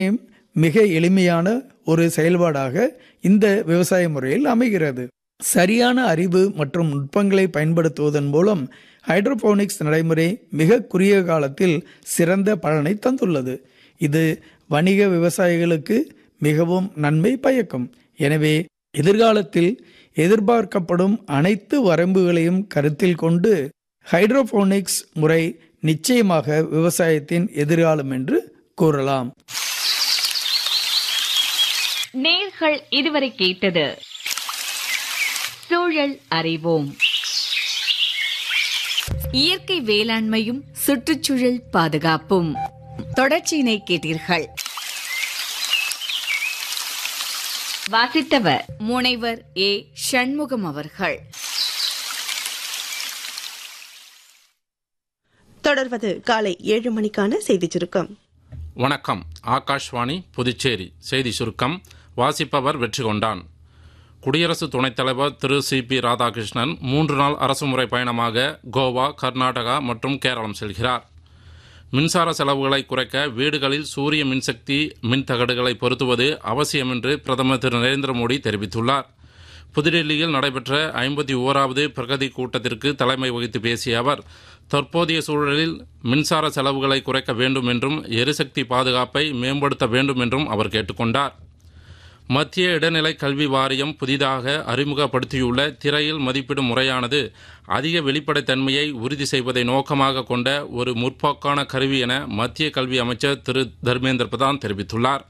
மிக எளிமையான ஒரு செயல்பாடாக இந்த விவசாய முறையில் அமைகிறது சரியான அறிவு மற்றும் நுட்பங்களை பயன்படுத்துவதன் மூலம் ஹைட்ரோபோனிக்ஸ் நடைமுறை மிக குறுகிய காலத்தில் சிறந்த பலனை தந்துள்ளது இது வணிக விவசாயிகளுக்கு மிகவும் நன்மை பயக்கும் எனவே எதிர்காலத்தில் எதிர்பார்க்கப்படும் அனைத்து வரம்புகளையும் கருத்தில் கொண்டு ஹைட்ரோபோனிக்ஸ் முறை நிச்சயமாக விவசாயத்தின் எதிர்காலம் என்று கூறலாம் நேர்கள் இதுவரை கேட்டது சூழல் அறிவோம் இயற்கை வேளாண்மையும் சுற்றுச்சூழல் பாதுகாப்பும் தொடர்ச்சியினை கேட்டீர்கள் வாசித்தவர் முனைவர் ஏ சண்முகம் அவர்கள் தொடர்வது காலை ஏழு மணிக்கான செய்திச் சுருக்கம் வணக்கம் ஆகாஷ்வாணி புதுச்சேரி செய்தி சுருக்கம் வாசிப்பவர் வெற்றி கொண்டான் குடியரசு துணைத் தலைவர் திரு சி பி ராதாகிருஷ்ணன் மூன்று நாள் அரசுமுறை பயணமாக கோவா கர்நாடகா மற்றும் கேரளம் செல்கிறார் மின்சார செலவுகளை குறைக்க வீடுகளில் சூரிய மின்சக்தி மின் தகடுகளை பொருத்துவது அவசியம் என்று பிரதமர் திரு நரேந்திர மோடி தெரிவித்துள்ளார் புதுடெல்லியில் நடைபெற்ற ஐம்பத்தி ஓராவது பிரகதி கூட்டத்திற்கு தலைமை வகித்து பேசிய அவர் தற்போதைய சூழலில் மின்சார செலவுகளை குறைக்க வேண்டும் என்றும் எரிசக்தி பாதுகாப்பை மேம்படுத்த வேண்டும் என்றும் அவர் கேட்டுக்கொண்டார் மத்திய இடைநிலை கல்வி வாரியம் புதிதாக அறிமுகப்படுத்தியுள்ள திரையில் மதிப்பீடு முறையானது அதிக வெளிப்படைத்தன்மையை உறுதி செய்வதை நோக்கமாக கொண்ட ஒரு முற்போக்கான கருவி என மத்திய கல்வி அமைச்சர் திரு தர்மேந்திர பிரதான் தெரிவித்துள்ளார்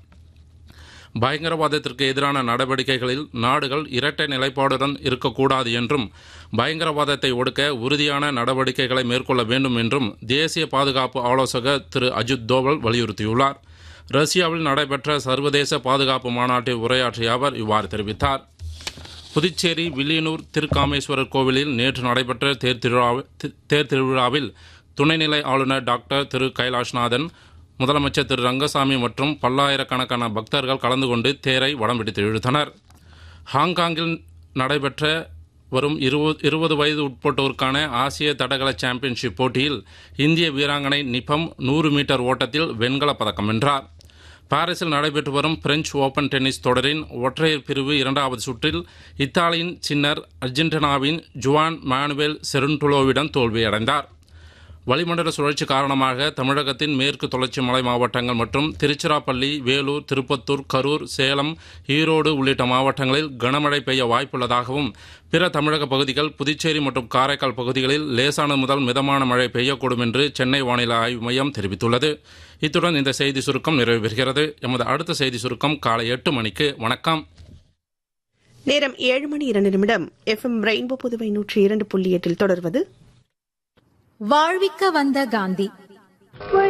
பயங்கரவாதத்திற்கு எதிரான நடவடிக்கைகளில் நாடுகள் இரட்டை நிலைப்பாடுடன் இருக்கக்கூடாது என்றும் பயங்கரவாதத்தை ஒடுக்க உறுதியான நடவடிக்கைகளை மேற்கொள்ள வேண்டும் என்றும் தேசிய பாதுகாப்பு ஆலோசகர் திரு அஜித் தோவல் வலியுறுத்தியுள்ளார் ரஷ்யாவில் நடைபெற்ற சர்வதேச பாதுகாப்பு மாநாட்டில் உரையாற்றிய அவர் இவ்வாறு தெரிவித்தார் புதுச்சேரி வில்லியனூர் திருக்காமேஸ்வரர் கோவிலில் நேற்று நடைபெற்ற தேர் திருவிழாவில் தேர் திருவிழாவில் துணைநிலை ஆளுநர் டாக்டர் திரு கைலாஷ்நாதன் முதலமைச்சர் திரு ரங்கசாமி மற்றும் பல்லாயிரக்கணக்கான பக்தர்கள் கலந்து கொண்டு தேரை வடம் பிடித்து இழுத்தனர் ஹாங்காங்கில் நடைபெற்ற வரும் இருபது இருபது வயது உட்பட்டோருக்கான ஆசிய தடகள சாம்பியன்ஷிப் போட்டியில் இந்திய வீராங்கனை நிபம் நூறு மீட்டர் ஓட்டத்தில் வெண்கலப் பதக்கம் வென்றார் பாரிஸில் நடைபெற்று வரும் பிரெஞ்சு ஓபன் டென்னிஸ் தொடரின் ஒற்றையர் பிரிவு இரண்டாவது சுற்றில் இத்தாலியின் சின்னர் அர்ஜென்டினாவின் ஜுவான் மானுவேல் செருண்டுலோவிடம் தோல்வியடைந்தார் வளிமண்டல சுழற்சி காரணமாக தமிழகத்தின் மேற்கு தொடர்ச்சி மலை மாவட்டங்கள் மற்றும் திருச்சிராப்பள்ளி வேலூர் திருப்பத்தூர் கரூர் சேலம் ஈரோடு உள்ளிட்ட மாவட்டங்களில் கனமழை பெய்ய வாய்ப்புள்ளதாகவும் பிற தமிழக பகுதிகள் புதுச்சேரி மற்றும் காரைக்கால் பகுதிகளில் லேசான முதல் மிதமான மழை பெய்யக்கூடும் என்று சென்னை வானிலை ஆய்வு மையம் தெரிவித்துள்ளது இத்துடன் இந்த செய்தி சுருக்கம் நிறைவு பெறுகிறது எமது அடுத்த செய்தி சுருக்கம் காலை எட்டு மணிக்கு வணக்கம் நேரம் ஏழு மணி இரண்டு நிமிடம் எஃப்எம் ரெயின்போ புதுவை நூற்றி இரண்டு புள்ளி எட்டில் தொடர்வது வாழ்விக்க வந்த காந்தி